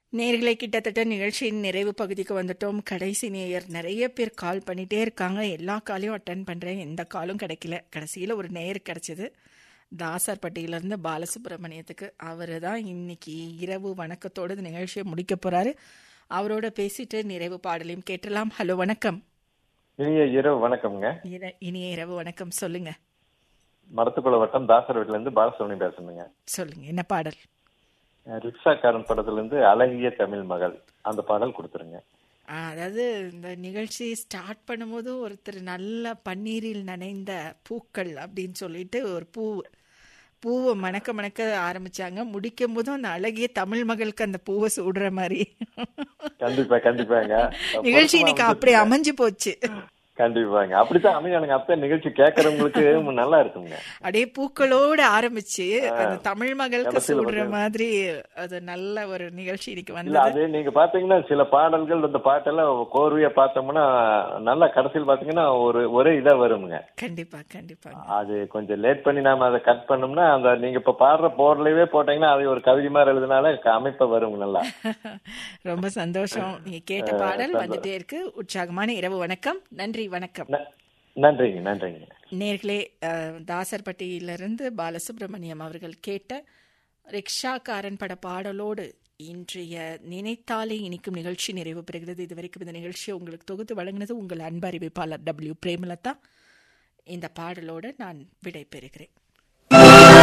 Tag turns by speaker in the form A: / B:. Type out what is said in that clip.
A: நேர்களை கிட்டத்தட்ட நிகழ்ச்சியின் நிறைவு பகுதிக்கு வந்துட்டோம் கடைசி நேயர் நிறைய பேர் கால் பண்ணிட்டே இருக்காங்க எல்லா காலையும் அட்டன் பண்ணுறேன் எந்த காலும் கிடைக்கல கடைசியில் ஒரு நேயர் கிடைச்சது தாசர்பட்டியிலேருந்து பாலசுப்ரமணியத்துக்கு அவர் தான் இன்னைக்கு இரவு வணக்கத்தோடு இந்த நிகழ்ச்சியை முடிக்க போகிறாரு அவரோட பேசிட்டு நிறைவு பாடலையும் கேட்டலாம் ஹலோ வணக்கம்
B: இனிய இரவு வணக்கம்ங்க
A: இர- இனிய இரவு வணக்கம் சொல்லுங்க
B: மரத்துக்குள்ள வட்டம் தாசர் வீட்டுல இருந்து பாலசுப்ரமணி பேசுறேங்க
A: சொல்லுங்க என்ன பாடல்
B: ரிக்ஷாக்காரன் படத்துல இருந்து அழகிய தமிழ் மகள் அந்த பாடல் கொடுத்துருங்க
A: ஆ, அதாவது இந்த நிகழ்ச்சி ஸ்டார்ட் பண்ணும்போது ஒருத்தர் நல்ல பன்னீரில் நனைந்த பூக்கள் அப்படின்னு சொல்லிட்டு ஒரு பூ பூவை மணக்க மணக்க ஆரம்பிச்சாங்க முடிக்கும் போதும் அந்த அழகிய தமிழ் மகளுக்கு அந்த பூவை சூடுற மாதிரி
B: கண்டிப்பா கண்டிப்பாங்க
A: நிகழ்ச்சி இன்னைக்கு அப்படி அமைஞ்சு போச்சு
B: கண்டிப்பாங்க அப்படித்தான் அமையானுங்க அப்ப நிகழ்ச்சி கேட்கறவங்களுக்கு நல்லா இருக்குங்க
A: அப்படியே பூக்களோட ஆரம்பிச்சு அந்த தமிழ் மகளுக்கு
B: கடைசியில
A: சூடுற மாதிரி அது நல்ல ஒரு நிகழ்ச்சி இன்னைக்கு
B: இல்ல
A: வந்தது
B: அது நீங்க பாத்தீங்கன்னா சில பாடல்கள் இந்த பாட்டெல்லாம் கோர்வையா பார்த்தோம்னா நல்லா கடைசியில் பாத்தீங்கன்னா ஒரு ஒரே இதா வருங்க
A: கண்டிப்பா கண்டிப்பா
B: அது கொஞ்சம் லேட் பண்ணி நாம அதை கட் பண்ணோம்னா அந்த நீங்க இப்ப பாடுற போர்லயே போட்டீங்கன்னா அது ஒரு கவிதை மாதிரி எழுதினால அமைப்பா வருங்க நல்லா
A: ரொம்ப சந்தோஷம் நீங்க கேட்ட பாடல் வந்துட்டே இருக்கு உற்சாகமான இரவு வணக்கம் நன்றி வணக்கம்
B: ந- நன்றிங்க நன்றிங்க
A: நேர்களே அஹ், தாசர்பட்டியிலிருந்து பாலசுப்ரமணியம் அவர்கள் கேட்ட ரிக்ஷாக்காரன் பட பாடலோடு இன்றைய நினைத்தாலே இனிக்கும் நிகழ்ச்சி நிறைவு பெறுகிறது இதுவரைக்கும் இந்த நிகழ்ச்சியை உங்களுக்கு தொகுத்து வழங்கினது உங்கள் அன்பு அறிவிப்பாளர் டபிள்யூ பிரேமலதா இந்த பாடலோடு நான் விடை பெறுகிறேன்